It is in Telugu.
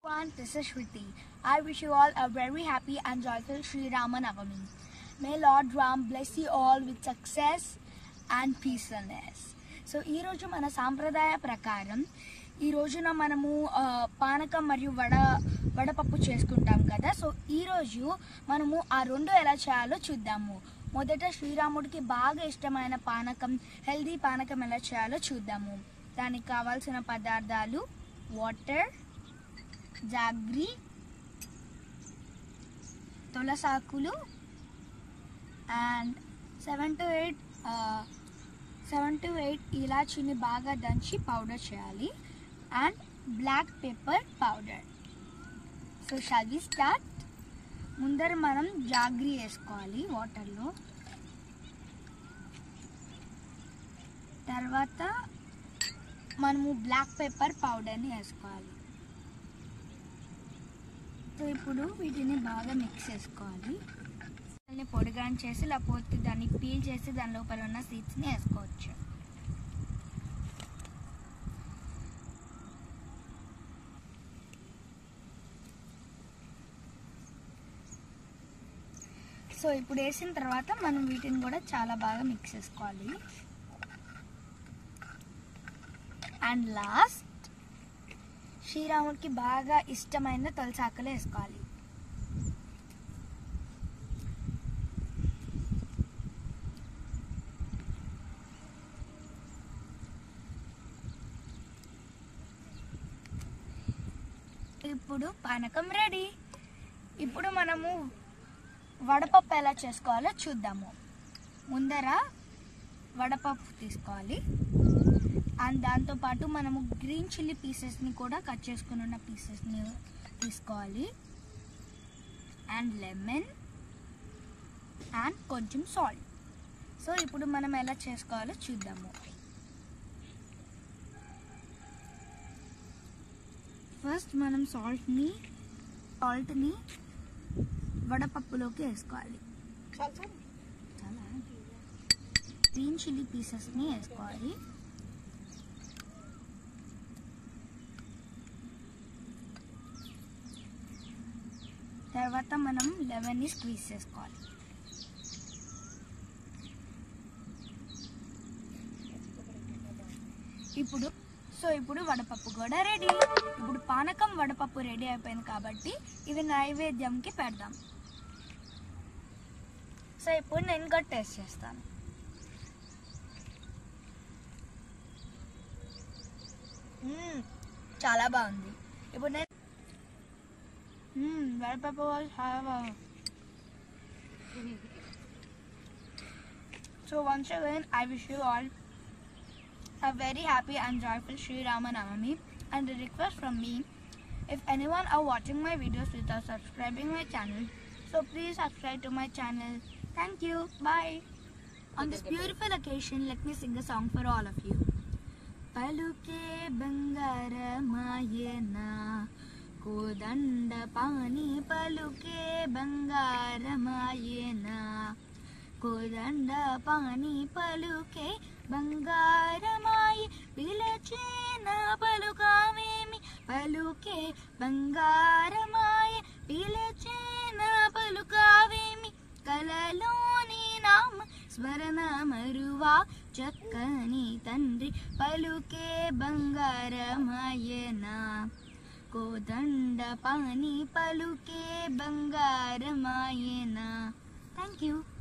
everyone, this is Shruti. I wish you all a very happy and joyful Sri Rama Navami. May Lord Ram bless you all with success and peacefulness. So ఈరోజు మన సాంప్రదాయ ప్రకారం ఈ రోజున మనము ఆ, పానకం మరియు వడ వడపప్పు చేసుకుంటాం కదా సో ఈరోజు మనము ఆ రెండు ఎలా చేయాలో చూద్దాము మొదట శ్రీరాముడికి బాగా ఇష్టమైన పానకం హెల్దీ పానకం ఎలా చేయాలో చూద్దాము దానికి కావాల్సిన పదార్థాలు వాటర్ జాగ్రీ తులసాకులు and seven to eight seven to eight ఇలాచీని బాగా దంచి పౌడర్ చేయాలి and black pepper powder so shall we start ముందర మనం జాగ్రీ వేసుకోవాలి వాటర్లో తర్వాత మనము బ్లాక్ పెప్పర్ పౌడర్ని వేసుకోవాలి సో ఇప్పుడు వీటిని బాగా మిక్స్ చేసుకోవాలి దాన్ని పొడిగా చేసి లేకపోతే దాన్ని పీల్ చేసి దాని లోపల ఉన్న సీడ్స్ని వేసుకోవచ్చు సో ఇప్పుడు వేసిన తర్వాత మనం వీటిని కూడా చాలా బాగా మిక్స్ చేసుకోవాలి అండ్ లాస్ట్ శ్రీరాముడికి బాగా ఇష్టమైన తులసాకులు వేసుకోవాలి ఇప్పుడు పానకం రెడీ ఇప్పుడు మనము వడపప్పు ఎలా చేసుకోవాలో చూద్దాము ముందర వడపప్పు తీసుకోవాలి అండ్ దాంతోపాటు మనము గ్రీన్ చిల్లీ పీసెస్ని కూడా కట్ చేసుకుని ఉన్న పీసెస్ని తీసుకోవాలి అండ్ లెమన్ అండ్ కొంచెం సాల్ట్ సో ఇప్పుడు మనం ఎలా చేసుకోవాలో చూద్దాము ఫస్ట్ మనం సాల్ట్ని సాల్ట్ని వడపప్పులోకి వేసుకోవాలి చాలా గ్రీన్ చిల్లీ పీసెస్ని వేసుకోవాలి తర్వాత మనం లెమన్ని స్క్వీజ్ చేసుకోవాలి ఇప్పుడు సో ఇప్పుడు వడపప్పు కూడా రెడీ ఇప్పుడు పానకం వడపప్పు రెడీ అయిపోయింది కాబట్టి ఇవి నైవేద్యంకి పెడదాం సో ఇప్పుడు నేను కూడా టేస్ట్ చేస్తాను మ్మ్, చాలా బాగుంది ఇప్పుడు నేను మ్మ్, వడపప్పు కూడా చాలా బాగుంది so once again I wish you all a very happy and joyful Sri Rama Navami and a request from me if anyone are watching my videos without subscribing my channel so please subscribe to my channel thank you bye on this beautiful occasion let me sing a song for all of you పలుకే బంగారమాయనా కోదండ పాని పలుకే బంగారమాయనా కోదండ పాని పలుకే బంగారమాయి పిలచేన పలుకామేమి పలుకే బంగారమాయి పిలచేన పలుకావేమి కలలోని నామ స్మరణ మరువా చక్కని తండ్రి పలుకే బంగారమాయనా కోదండ పాని పలుకే బంగారమాయనా థ్యాంక్ యూ